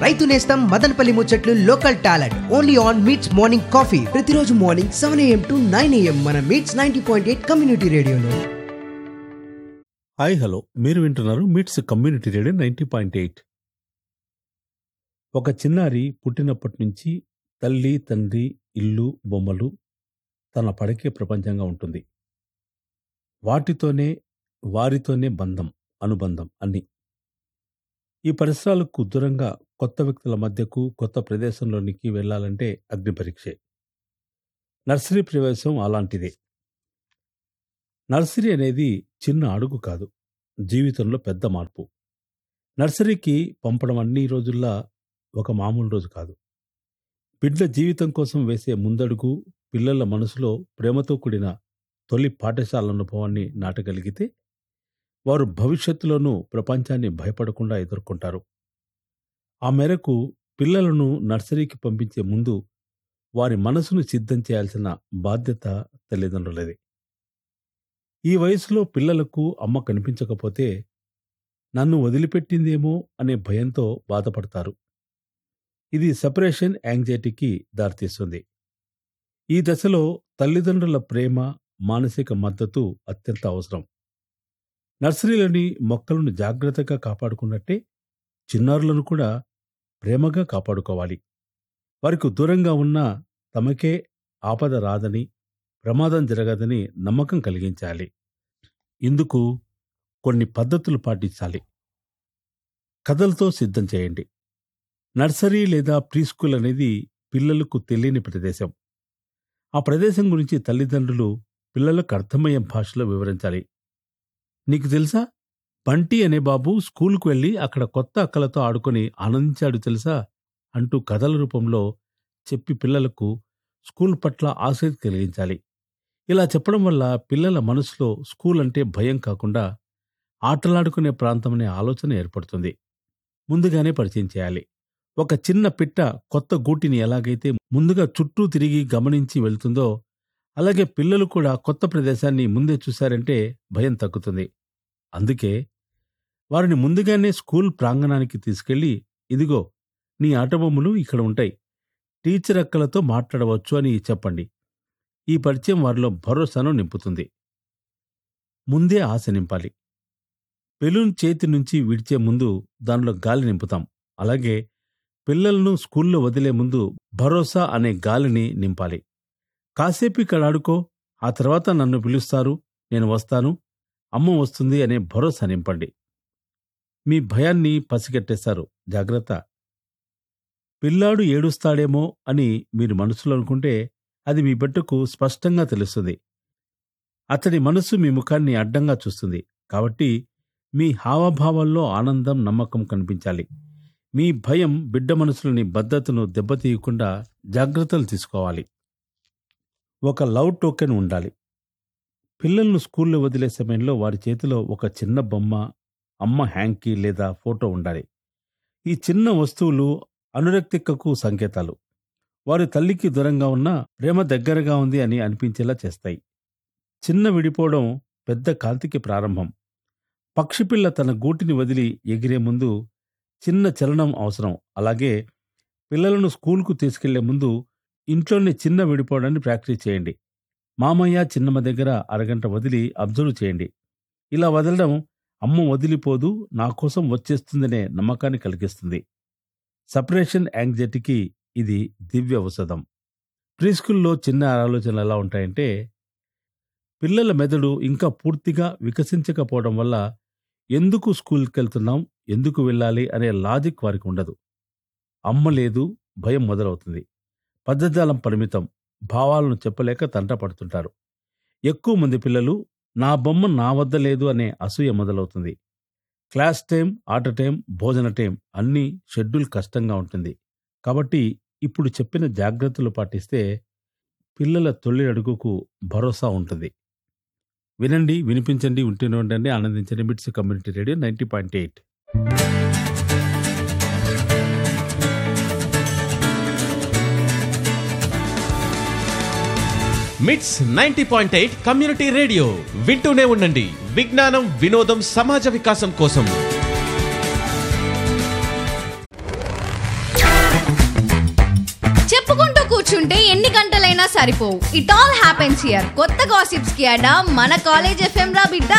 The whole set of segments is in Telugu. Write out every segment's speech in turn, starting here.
రైతు నేస్తం మదనపల్లి ముచ్చట్లు local talent only on MITS morning coffee ప్రతిరోజు morning seven AM to nine AM మన MITS ninety point eight community రేడియోలో హాయ్ హలో మీరు వింటున్నారు MITS community radio ninety point eight ఒక చిన్నారి పుట్టినప్పటి నుంచి తల్లి తండ్రి ఇల్లు బొమ్మలు తన పడకే ప్రపంచంగా ఉంటుంది వాటితోనే వారితోనే బంధం అనుబంధం అన్ని ఈ పరిసరాలకు దూరంగా కొత్త వ్యక్తుల మధ్యకు కొత్త ప్రదేశంలోనికి వెళ్ళాలంటే అగ్ని పరీక్షే నర్సరీ ప్రవేశం అలాంటిదే నర్సరీ అనేది చిన్న అడుగు కాదు జీవితంలో పెద్ద మార్పు నర్సరీకి పంపడం అన్ని రోజుల్లా ఒక మామూలు రోజు కాదు బిడ్డ జీవితం కోసం వేసే ముందడుగు పిల్లల మనసులో ప్రేమతో కూడిన తొలి పాఠశాల అనుభవాన్ని నాటగలిగితే వారు భవిష్యత్తులోనూ ప్రపంచాన్ని భయపడకుండా ఎదుర్కొంటారు ఆ మేరకు పిల్లలను నర్సరీకి పంపించే ముందు వారి మనసును సిద్ధం చేయాల్సిన బాధ్యత తల్లిదండ్రులది ఈ వయసులో పిల్లలకు అమ్మ కనిపించకపోతే నన్ను వదిలిపెట్టిందేమో అనే భయంతో బాధపడతారు ఇది సెపరేషన్ యాంగ్జైటీకి దారితీస్తుంది ఈ దశలో తల్లిదండ్రుల ప్రేమ మానసిక మద్దతు అత్యంత అవసరం నర్సరీలోని మొక్కలను జాగ్రత్తగా కాపాడుకున్నట్టే చిన్నారులను కూడా ప్రేమగా కాపాడుకోవాలి వారికి దూరంగా ఉన్న తమకే ఆపద రాదని ప్రమాదం జరగదని నమ్మకం కలిగించాలి ఇందుకు కొన్ని పద్ధతులు పాటించాలి కథలతో సిద్ధం చేయండి నర్సరీ లేదా ప్రీస్కూల్ అనేది పిల్లలకు తెలియని ప్రదేశం ఆ ప్రదేశం గురించి తల్లిదండ్రులు పిల్లలకు అర్థమయ్యే భాషలో వివరించాలి నీకు తెలుసా బంటి అనే బాబు స్కూలుకు వెళ్ళి అక్కడ కొత్త అక్కలతో ఆడుకొని ఆనందించాడు తెలుసా అంటూ కథల రూపంలో చెప్పి పిల్లలకు స్కూల్ పట్ల ఆసక్తి కలిగించాలి ఇలా చెప్పడం వల్ల పిల్లల మనసులో స్కూల్ అంటే భయం కాకుండా ఆటలాడుకునే ప్రాంతమనే ఆలోచన ఏర్పడుతుంది ముందుగానే పరిచయం చేయాలి ఒక చిన్న పిట్ట కొత్త గూటిని ఎలాగైతే ముందుగా చుట్టూ తిరిగి గమనించి వెళ్తుందో అలాగే పిల్లలు కూడా కొత్త ప్రదేశాన్ని ముందే చూశారంటే భయం తగ్గుతుంది అందుకే వారిని ముందుగానే స్కూల్ ప్రాంగణానికి తీసుకెళ్లి ఇదిగో నీ ఆటబొమ్మలు ఇక్కడ ఉంటాయి టీచర్ అక్కలతో మాట్లాడవచ్చు అని చెప్పండి ఈ పరిచయం వారిలో భరోసాను నింపుతుంది ముందే ఆశ నింపాలి బెలూన్ చేతి నుంచి విడిచే ముందు దానిలో గాలి నింపుతాం అలాగే పిల్లలను స్కూల్లో వదిలే ముందు భరోసా అనే గాలిని నింపాలి కాసేపు ఇక్కడ ఆడుకో ఆ తర్వాత నన్ను పిలుస్తారు నేను వస్తాను అమ్మ వస్తుంది అనే భరోసా నింపండి మీ భయాన్ని పసిగట్టేశారు జాగ్రత్త పిల్లాడు ఏడుస్తాడేమో అని మీరు మనసులో అనుకుంటే అది మీ బిడ్డకు స్పష్టంగా తెలుస్తుంది అతడి మనసు మీ ముఖాన్ని అడ్డంగా చూస్తుంది కాబట్టి మీ హావభావాల్లో ఆనందం నమ్మకం కనిపించాలి మీ భయం బిడ్డ మనసులోని భద్రతను దెబ్బతీయకుండా జాగ్రత్తలు తీసుకోవాలి ఒక లవ్ టోకెన్ ఉండాలి పిల్లలను స్కూల్లో వదిలే సమయంలో వారి చేతిలో ఒక చిన్న బొమ్మ అమ్మ హ్యాంకీ లేదా ఫోటో ఉండాలి ఈ చిన్న వస్తువులు అనురక్తికకు సంకేతాలు వారి తల్లికి దూరంగా ఉన్న ప్రేమ దగ్గరగా ఉంది అని అనిపించేలా చేస్తాయి చిన్న విడిపోవడం పెద్ద కాంతికి ప్రారంభం పక్షిపిల్ల తన గూటిని వదిలి ఎగిరే ముందు చిన్న చలనం అవసరం అలాగే పిల్లలను స్కూల్కు తీసుకెళ్లే ముందు ఇంట్లోనే చిన్న విడిపోవడాన్ని ప్రాక్టీస్ చేయండి మామయ్య చిన్నమ్మ దగ్గర అరగంట వదిలి అబ్జర్వ్ చేయండి ఇలా వదలడం అమ్మ వదిలిపోదు నా కోసం వచ్చేస్తుందనే నమ్మకాన్ని కలిగిస్తుంది సపరేషన్ యాంగ్జైటీకి ఇది దివ్య ఔషధం ప్రీస్కూల్లో చిన్న ఆలోచనలు ఎలా ఉంటాయంటే పిల్లల మెదడు ఇంకా పూర్తిగా వికసించకపోవడం వల్ల ఎందుకు స్కూల్కి వెళ్తున్నాం ఎందుకు వెళ్ళాలి అనే లాజిక్ వారికి ఉండదు అమ్మ లేదు భయం మొదలవుతుంది పద్ధజాలం పరిమితం భావాలను చెప్పలేక తంట పడుతుంటారు ఎక్కువ మంది పిల్లలు నా బొమ్మ నా వద్ద లేదు అనే అసూయ మొదలవుతుంది క్లాస్ టైం ఆట టైం భోజన టైం అన్నీ షెడ్యూల్ కష్టంగా ఉంటుంది కాబట్టి ఇప్పుడు చెప్పిన జాగ్రత్తలు పాటిస్తే పిల్లల తొలి అడుగుకు భరోసా ఉంటుంది వినండి వినిపించండి ఉంటూనే ఉండండి ఆనందించండి MITS community radio ninety point eight MITS ninety point eight community radio వింటూనే ఉండండి విజ్ఞానం వినోదం సమాజ వికాసం కోసం కూర్చుంటే ఎన్ని గంటలైనా సరిపోవు ఇట్ ఆల్ హ్యాపెన్స్ హియర్ కొత్త గాసిప్స్ కి అడా మన కాలేజ్ ఎఫ్ఎం రా బిడ్డ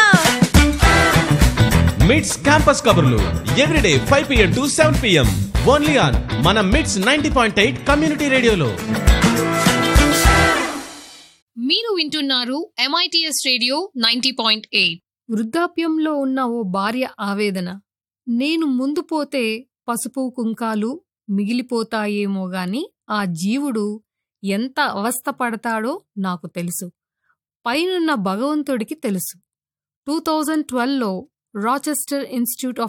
మిడ్స్ క్యాంపస్ కబుర్లు everyday five PM to seven PM only on మన MITS ninety point eight community రేడియోలో మీరు వింటున్నారు MITS radio ninety point eight వృద్ధాప్యంలో ఉన్న ఓ భార్య ఆవేదన నేను ముందు పోతే పసుపు కుంకాలు మిగిలిపోతాయేమో గాని ఆ జీవుడు ఎంత అవస్థపడతాడో నాకు తెలుసు పైనున్న భగవంతుడికి తెలుసు టూ థౌజండ్ ట్వెల్వ్లో రాచెస్టర్ ఇన్స్టిట్యూట్ ఆఫ్